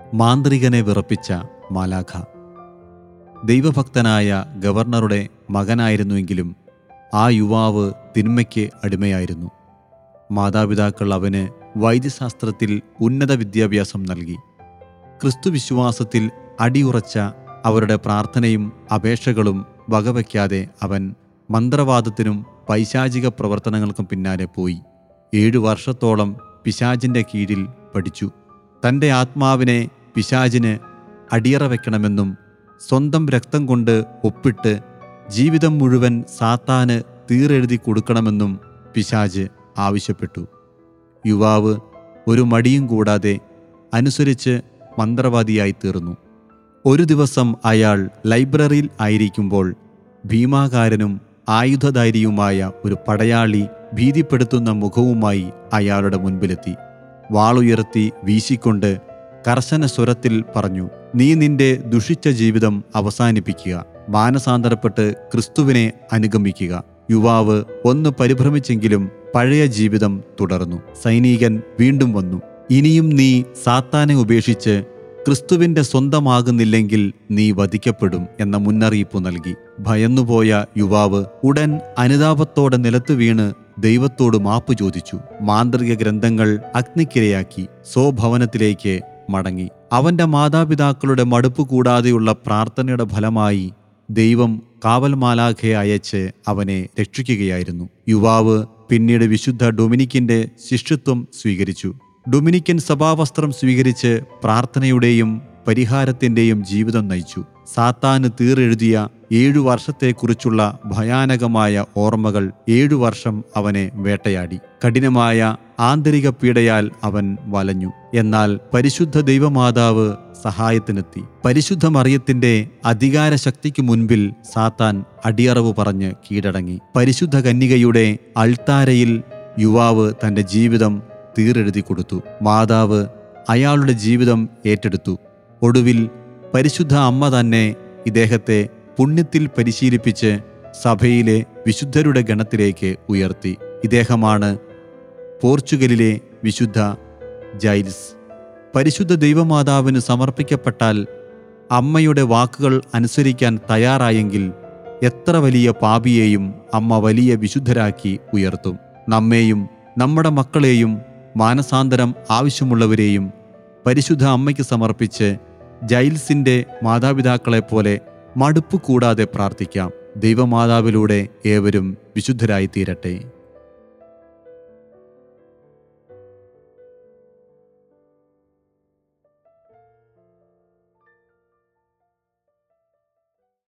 മാന്ത്രികനെ വിറപ്പിച്ച മാലാഖ ദൈവഭക്തനായ ഗവർണറുടെ മകനായിരുന്നുവെങ്കിലും ആ യുവാവ് തിന്മയ്ക്ക് അടിമയായിരുന്നു മാതാപിതാക്കൾ അവന് വൈദ്യശാസ്ത്രത്തിൽ ഉന്നത വിദ്യാഭ്യാസം നൽകി ക്രിസ്തുവിശ്വാസത്തിൽ അടിയുറച്ച അവരുടെ പ്രാർത്ഥനയും അപേക്ഷകളും വകവയ്ക്കാതെ അവൻ മന്ത്രവാദത്തിനും പൈശാചിക പ്രവർത്തനങ്ങൾക്കും പിന്നാലെ പോയി ഏഴു വർഷത്തോളം പിശാചിൻ്റെ കീഴിൽ പഠിച്ചു തൻ്റെ ആത്മാവിനെ പിശാചിന് അടിയറ വയ്ക്കണമെന്നും സ്വന്തം രക്തം കൊണ്ട് ഒപ്പിട്ട് ജീവിതം മുഴുവൻ സാത്താന് തീരെഴുതി കൊടുക്കണമെന്നും പിശാജ് ആവശ്യപ്പെട്ടു യുവാവ് ഒരു മടിയും കൂടാതെ അനുസരിച്ച് മന്ത്രവാദിയായി തീർന്നു ഒരു ദിവസം അയാൾ ലൈബ്രറിയിൽ ആയിരിക്കുമ്പോൾ ഭീമാകാരനും ആയുധധാരിയുമായ ഒരു പടയാളി ഭീതിപ്പെടുത്തുന്ന മുഖവുമായി അയാളുടെ മുൻപിലെത്തി വാളുയർത്തി വീശിക്കൊണ്ട് കർശന സ്വരത്തിൽ പറഞ്ഞു നീ നിന്റെ ദുഷിച്ച ജീവിതം അവസാനിപ്പിക്കുക മാനസാന്തരപ്പെട്ട് ക്രിസ്തുവിനെ അനുഗമിക്കുക യുവാവ് ഒന്ന് പരിഭ്രമിച്ചെങ്കിലും പഴയ ജീവിതം തുടർന്നു സൈനികൻ വീണ്ടും വന്നു ഇനിയും നീ സാത്താനെ ഉപേക്ഷിച്ച് ക്രിസ്തുവിന്റെ സ്വന്തമാകുന്നില്ലെങ്കിൽ നീ വധിക്കപ്പെടും എന്ന മുന്നറിയിപ്പ് നൽകി ഭയന്നുപോയ യുവാവ് ഉടൻ അനുതാപത്തോടെ നിലത്തു വീണ് ദൈവത്തോട് മാപ്പ് ചോദിച്ചു മാന്ത്രിക ഗ്രന്ഥങ്ങൾ അഗ്നിക്കിരയാക്കി സ്വഭവനത്തിലേക്ക് മടങ്ങി അവന്റെ മാതാപിതാക്കളുടെ മടുപ്പ് കൂടാതെയുള്ള പ്രാർത്ഥനയുടെ ഫലമായി ദൈവം കാവൽമാലാഖയെ അയച്ച് അവനെ രക്ഷിക്കുകയായിരുന്നു യുവാവ് പിന്നീട് വിശുദ്ധ ഡൊമിനിക്കിന്റെ ശിഷ്യത്വം സ്വീകരിച്ചു ഡൊമിനിക്കൻ സഭാവസ്ത്രം സ്വീകരിച്ച് പ്രാർത്ഥനയുടെയും പരിഹാരത്തിന്റെയും ജീവിതം നയിച്ചു സാത്താന് തീറെഴുതിയ ഏഴു വർഷത്തെക്കുറിച്ചുള്ള ഭയാനകമായ ഓർമ്മകൾ ഏഴു വർഷം അവനെ വേട്ടയാടി കഠിനമായ ആന്തരിക പീഡയാൽ അവൻ വലഞ്ഞു എന്നാൽ പരിശുദ്ധ ദൈവമാതാവ് സഹായത്തിനെത്തി പരിശുദ്ധ മറിയത്തിന്റെ അധികാര ശക്തിക്ക് മുൻപിൽ സാത്താൻ അടിയറവ് പറഞ്ഞ് കീഴടങ്ങി പരിശുദ്ധ കന്യകയുടെ അൾത്താരയിൽ യുവാവ് തന്റെ ജീവിതം തീറെഴുതി കൊടുത്തു മാതാവ് അയാളുടെ ജീവിതം ഏറ്റെടുത്തു ഒടുവിൽ പരിശുദ്ധ അമ്മ തന്നെ ഇദ്ദേഹത്തെ പുണ്യത്തിൽ പരിശീലിപ്പിച്ച് സഭയിലെ വിശുദ്ധരുടെ ഗണത്തിലേക്ക് ഉയർത്തി ഇദ്ദേഹമാണ് പോർച്ചുഗലിലെ വിശുദ്ധ ജൈൽസ് പരിശുദ്ധ ദൈവമാതാവിന് സമർപ്പിക്കപ്പെട്ടാൽ അമ്മയുടെ വാക്കുകൾ അനുസരിക്കാൻ തയ്യാറായെങ്കിൽ എത്ര വലിയ പാപിയെയും അമ്മ വലിയ വിശുദ്ധരാക്കി ഉയർത്തും നമ്മെയും നമ്മുടെ മക്കളെയും മാനസാന്തരം ആവശ്യമുള്ളവരെയും പരിശുദ്ധ അമ്മയ്ക്ക് സമർപ്പിച്ച് ജൈൽസിന്റെ മാതാപിതാക്കളെപ്പോലെ മടുപ്പ് കൂടാതെ പ്രാർത്ഥിക്കാം ദൈവമാതാവിലൂടെ ഏവരും വിശുദ്ധരായി തീരട്ടെ